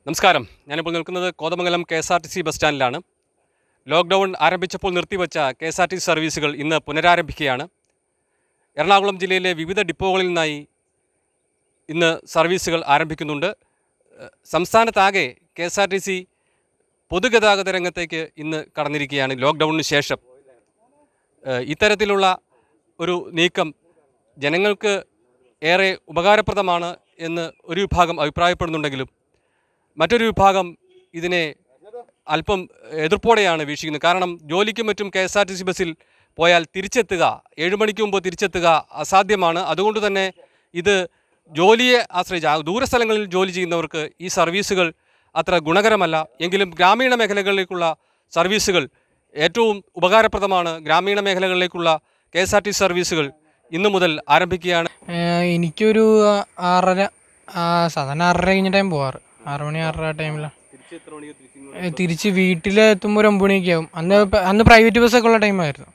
നമസ്കാരം ഞാനിപ്പോൾ നിൽക്കുന്നത് Kothamangalam K S R T C bus സ്റ്റാൻഡിലാണ് ലോക്ക്ഡൗൺ ആരംഭിച്ചപ്പോൾ നിർത്തിവച്ച K S R T C സർവീസുകൾ ഇന്ന് പുനരാരംഭിക്കുകയാണ് എറണാകുളം ജില്ലയിലെ വിവിധ ഡിപ്പോകളിൽ നിന്നായി ഇന്ന് സർവീസുകൾ ആരംഭിക്കുന്നുണ്ട് ഏഹ് സംസ്ഥാനത്താകെ K S R T C പൊതുഗതാഗത രംഗത്തേക്ക് ഇന്ന് കടന്നിരിക്കുകയാണ് ലോക്ക്ഡൗണിന് ശേഷം ഏഹ് ഇത്തരത്തിലുള്ള ഒരു നീക്കം ജനങ്ങൾക്ക് ഏറെ ഉപകാരപ്രദമാണ് എന്ന് ഒരു വിഭാഗം അഭിപ്രായപ്പെടുന്നുണ്ടെങ്കിലും മറ്റൊരു വിഭാഗം ഇതിനെ അല്പം എതിർപ്പോടെയാണ് വീക്ഷിക്കുന്നത് കാരണം ജോലിക്കും മറ്റും K S R T C ബസ്സിൽ പോയാൽ തിരിച്ചെത്തുക ഏഴ് മണിക്ക് മുമ്പ് തിരിച്ചെത്തുക അസാധ്യമാണ് അതുകൊണ്ട് തന്നെ ഇത് ജോലിയെ ആശ്രയിച്ച് ആ ദൂരസ്ഥലങ്ങളിൽ ജോലി ചെയ്യുന്നവർക്ക് ഈ സർവീസുകൾ അത്ര ഗുണകരമല്ല എങ്കിലും ഗ്രാമീണ മേഖലകളിലേക്കുള്ള സർവീസുകൾ ഏറ്റവും ഉപകാരപ്രദമാണ് ഗ്രാമീണ മേഖലകളിലേക്കുള്ള കെ എസ് ആർ ടി സർവീസുകൾ ഇന്നു മുതൽ ആരംഭിക്കുകയാണ് ഏഹ് എനിക്കൊരു ആറര ആ, സാധാരണ ആറര കഴിഞ്ഞ ടൈം പോവാറ് ആറ് മണി ആറര ടൈമിലാണ് തിരിച്ച് വീട്ടിലെത്തുമ്പോൾ ഒരു ഒമ്പത് മണിയൊക്കെ ആവും അന്ന് പ- അന്ന് പ്രൈവറ്റ് ബസ്സൊക്കെ ഉള്ള ടൈമായിരുന്നു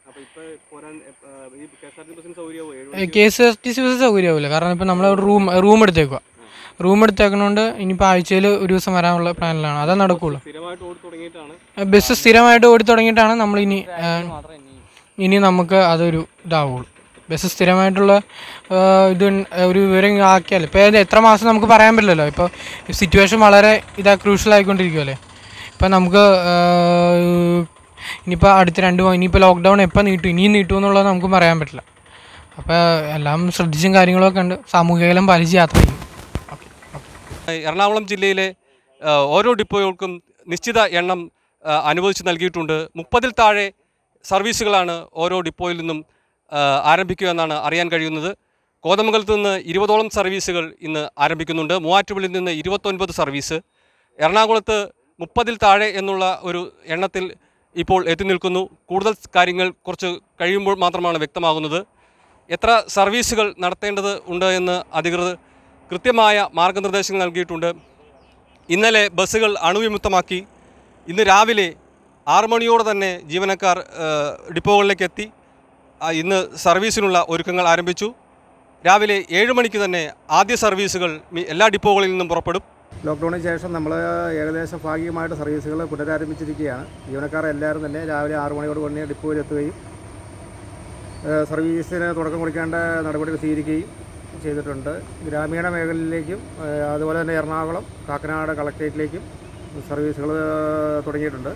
K S R T C bus സൗകര്യമാവില്ല കാരണം ഇപ്പം നമ്മൾ റൂം റൂം എടുത്തേക്കുക റൂം എടുത്തേക്കണോണ്ട് ഇനിയിപ്പോൾ ആഴ്ചയിൽ ഒരു ദിവസം വരാനുള്ള പ്ലാനിലാണ് അതേ നടക്കുള്ളൂ സ്ഥിരമായിട്ട് ഓടി തുടങ്ങിയിട്ടാണ് ബസ് സ്ഥിരമായിട്ട് ഓടി തുടങ്ങിയിട്ടാണ് നമ്മൾ ഇനി ഇനി നമുക്ക് അതൊരു ഇതാവുള്ളൂ ബസ് സ്ഥിരമായിട്ടുള്ള ആ, ഇത് ഉൺ- ഒരു വിവരം ആക്കിയാൽ ഇപ്പോൾ ഇത് എത്ര മാസം നമുക്ക് പറയാൻ പറ്റില്ലല്ലോ ഇപ്പോൾ സിറ്റുവേഷൻ വളരെ ഇതാ ക്രൂഷ്യൽ ആയിക്കൊണ്ടിരിക്കുമല്ലേ ഇപ്പം നമുക്ക് ആ, ഇനിയിപ്പോൾ അടുത്ത രണ്ട് മാ- ഇനിയിപ്പോൾ ലോക്ക്ഡൗൺ എപ്പോൾ നീട്ടും ഇനിയും നീട്ടും എന്നുള്ളത് നമുക്ക് പറയാൻ പറ്റില്ല അപ്പോൾ എല്ലാം ശ്രദ്ധിച്ചും കാര്യങ്ങളൊക്കെ ഉണ്ട് സാമൂഹിക അകലം പാലിച്ച് യാത്ര ചെയ്യും ഓക്കെ ഓക്കെ എറണാകുളം ജില്ലയിലെ ആ, ഓരോ ഡിപ്പോകൾക്കും നിശ്ചിത എണ്ണം ആ, അനുവദിച്ച് നൽകിയിട്ടുണ്ട് മുപ്പതിൽ താഴെ സർവീസുകളാണ് ഓരോ ഡിപ്പോയിൽ നിന്നും ആ, ആരംഭിക്കുക എന്നാണ് അറിയാൻ കഴിയുന്നത് കോതമംഗലത്ത് നിന്ന് ഇരുപതോളം സർവീസുകൾ ഇന്ന് ആരംഭിക്കുന്നുണ്ട് മൂവാറ്റുപുഴയിൽ നിന്ന് ഇരുപത്തൊൻപത് സർവീസ് എറണാകുളത്ത് മുപ്പതിൽ താഴെ എന്നുള്ള ഒരു എണ്ണത്തിൽ ഇപ്പോൾ എത്തി നിൽക്കുന്നു കൂടുതൽ കാര്യങ്ങൾ കുറച്ച് കഴിയുമ്പോൾ മാത്രമാണ് വ്യക്തമാകുന്നത് എത്ര സർവീസുകൾ നടത്തേണ്ടത് ഉണ്ട് എന്ന് അധികൃതർ കൃത്യമായ മാർഗനിർദ്ദേശങ്ങൾ നൽകിയിട്ടുണ്ട് ഇന്നലെ ബസ്സുകൾ അണുവിമുക്തമാക്കി ഇന്ന് രാവിലെ ആറ് മണിയോടെ തന്നെ ജീവനക്കാർ ഏഹ്, ഡിപ്പോകളിലേക്ക് എത്തി ആ, ഇന്ന് സർവീസിനുള്ള ഒരുക്കങ്ങൾ ആരംഭിച്ചു രാവിലെ ഏഴ് മണിക്ക് തന്നെ ആദ്യ സർവീസുകൾ മി- എല്ലാ ഡിപ്പോകളിൽ നിന്നും പുറപ്പെടും ലോക്ക്ഡൗണിന് ശേഷം നമ്മൾ ഏകദേശം ഭാഗികമായിട്ട് സർവീസുകൾ പുനരാരംഭിച്ചിരിക്കുകയാണ് ജീവനക്കാർ എല്ലാവരും തന്നെ രാവിലെ ആറ് മണിയോട് തന്നെ ഡിപ്പോയിൽ എത്തുകയും ഏഹ് സർവീസിന് തുടക്കം കുറിക്കേണ്ട നടപടികൾ സ്വീകരിക്കുകയും ചെയ്തിട്ടുണ്ട് ഗ്രാമീണ മേഖലയിലേക്കും ഏഹ് അതുപോലെ തന്നെ എറണാകുളം കാക്കനാട് കളക്ട്രേറ്റിലേക്കും സർവീസുകൾ തുടങ്ങിയിട്ടുണ്ട്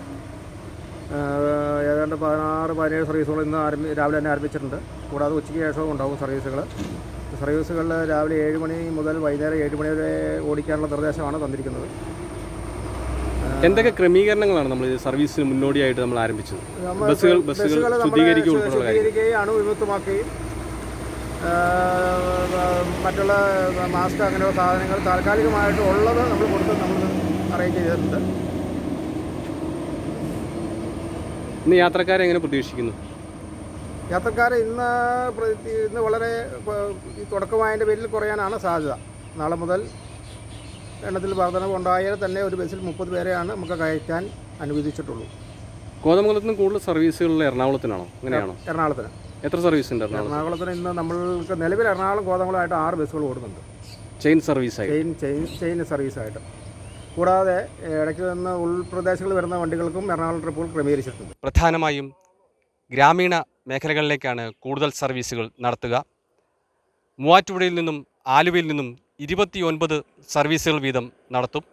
ഏഹ് ഏതാണ്ട് പതിനാറ് പതിനേഴ് സർവീസുകൾ ഇന്ന് ആരംഭി രാവിലെ തന്നെ ആരംഭിച്ചിട്ടുണ്ട് കൂടാതെ ഉച്ചയ്ക്ക് ശേഷവും ഉണ്ടാവും സർവീസുകൾ സർവീസുകൾ രാവിലെ ഏഴ് മണി മുതൽ വൈകുന്നേരം ഏഴ് മണി വരെ ഓടിക്കാനുള്ള നിർദ്ദേശമാണ് തന്നിരിക്കുന്നത് എന്തൊക്കെ ക്രമീകരണങ്ങളാണ് നമ്മൾ സർവീസിന് മുന്നോടിയായിട്ട് നമ്മൾ ആരംഭിച്ചത് നമ്മൾ ബസ്സുകൾ ബസ്സുകൾ ബസ്സുകൾ നമ്മൾ ശുദ്ധീകരിക്കുക ഉൾപ്പെടെയുള്ള കാര്യം ശുദ്ധീകരിക്കുകയും അണുവിമുക്തമാക്കുകയും ആ, മറ്റുള്ള മാസ്ക് അങ്ങനെയുള്ള സാധനങ്ങൾ താൽക്കാലികമായിട്ട് ഉള്ളത് നമ്മൾ കൊടുത്ത് നമ്മൾ അറേഞ്ച് ചെയ്തിട്ടുണ്ട് ഇന്ന് യാത്രക്കാരെ എങ്ങനെ പ്രതീക്ഷിക്കുന്നു യാത്രക്കാർ ഇന്ന് പ്ര- ഇന്ന് വളരെ പ- ഈ തുടക്കമായതിൻ്റെ പേരിൽ കുറയാനാണ് സാധ്യത നാളെ മുതൽ എണ്ണത്തിൽ വർധനവ് ഉണ്ടായാൽ തന്നെ ഒരു ബസ്സിൽ മുപ്പത് പേരെയാണ് നമുക്ക് കയറ്റാൻ അനുവദിച്ചിട്ടുള്ളൂ കോതമംഗലത്ത് നിന്ന് കൂടുതൽ സർവീസുകൾ എറണാകുളത്തിനാണോ അങ്ങനെയാണോ എറണാകുളത്തിന് എത്ര സർവീസ് ഉണ്ട് എറണാകുളം എറണാകുളത്തിന് ഇന്ന് നമ്മൾക്ക് നിലവിൽ എറണാകുളം കോതമംഗലമായിട്ട് ആറ് ബസ്സുകൾ ഓടുന്നുണ്ട് ചെയിൻ സർവീസായി ചെയിൻ ചെയിൻ ചെയിൻ സർവീസായിട്ട് കൂടാതെ ഇടയ്ക്ക് നിന്ന് ഉൾപ്രദേശങ്ങളിൽ വരുന്ന വണ്ടികൾക്കും എറണാകുളം ട്രിപ്പുകൾ ക്രമീകരിച്ചിട്ടുണ്ട് പ്രധാനമായും ഗ്രാമീണ മേഖലകളിലേക്കാണ് കൂടുതൽ സർവീസുകൾ നടത്തുക മൂവാറ്റുപുഴയിൽ നിന്നും ആലുവയിൽ നിന്നും ഇരുപത്തിയൊൻപത് സർവീസുകൾ വീതം നടത്തും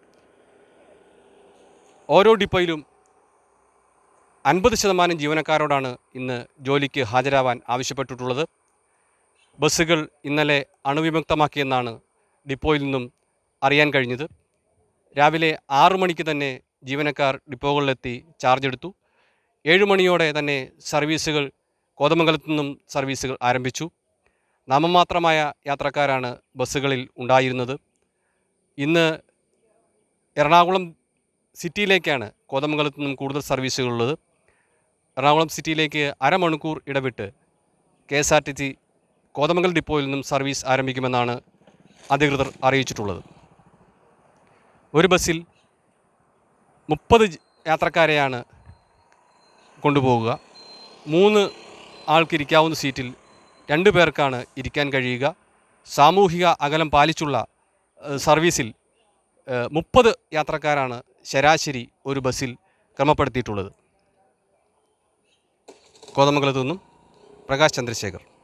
ഓരോ ഡിപ്പോയിലും അൻപത് ശതമാനം ജീവനക്കാരോടാണ് ഇന്ന് ജോലിക്ക് ഹാജരാവാൻ ആവശ്യപ്പെട്ടിട്ടുള്ളത് ബസ്സുകൾ ഇന്നലെ അണുവിമുക്തമാക്കിയെന്നാണ് ഡിപ്പോയിൽ നിന്നും അറിയാൻ കഴിഞ്ഞത് രാവിലെ ആറു മണിക്ക് തന്നെ ജീവനക്കാർ ഡിപ്പോകളിലെത്തി ചാർജ് എടുത്തു ഏഴ് മണിയോടെ തന്നെ സർവീസുകൾ കോതമംഗലത്തു നിന്നും സർവീസുകൾ ആരംഭിച്ചു നാമമാത്രമായ യാത്രക്കാരാണ് ബസ്സുകളിൽ ഉണ്ടായിരുന്നത് ഇന്ന് എറണാകുളം സിറ്റിയിലേക്കാണ് കോതമംഗലത്തു നിന്നും കൂടുതൽ സർവീസുകളുള്ളത് എറണാകുളം സിറ്റിയിലേക്ക് അരമണിക്കൂർ ഇടവിട്ട് K S R T C Kothamangal ഡിപ്പോയിൽ നിന്നും സർവീസ് ആരംഭിക്കുമെന്നാണ് അധികൃതർ അറിയിച്ചിട്ടുള്ളത് ഒരു ബസ്സിൽ മുപ്പത് യാത്രക്കാരെയാണ് കൊണ്ടുപോവുക മൂന്ന് ആൾക്കിരിക്കാവുന്ന സീറ്റിൽ രണ്ട് പേർക്കാണ് ഇരിക്കാൻ കഴിയുക സാമൂഹിക അകലം പാലിച്ചുള്ള ഏഹ്, സർവീസിൽ മുപ്പത് യാത്രക്കാരാണ് ശരാശരി ഒരു ബസ്സിൽ ക്രമപ്പെടുത്തിയിട്ടുള്ളത് കോതമംഗലത്തു നിന്നും പ്രകാശ് ചന്ദ്രശേഖർ